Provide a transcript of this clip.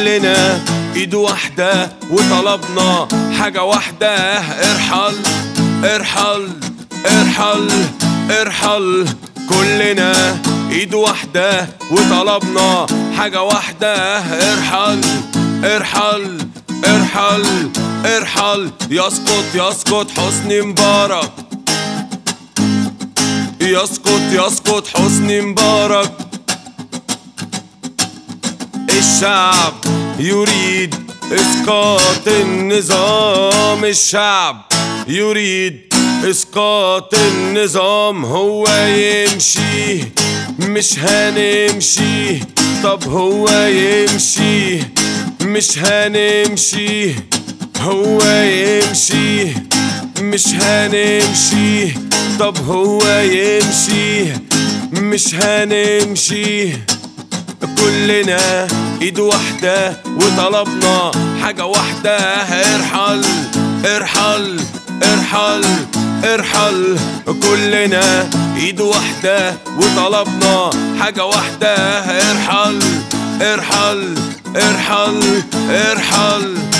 كلنا ايد واحدة وطلبنا حاجة واحدة ارحل ارحل ارحل ارحل كلنا ايد واحدة وطلبنا حاجة واحدة ارحل ارحل ارحل ارحل يسقط يسقط حسني مبارك يسقط يسقط حسني مبارك الشعب يريد اسقاط النظام الشعب يريد اسقاط النظام هو يمشي مش هنمشي طب هو يمشي مش هنمشي هو يمشي مش هنمشي طب هو يمشي مش هنمشي كلنا ايد واحدة وطلبنا حاجة واحدة ارحل ارحل ارحل ارحل كلنا ايد واحدة وطلبنا حاجة واحدة ارحل ارحل ارحل ارحل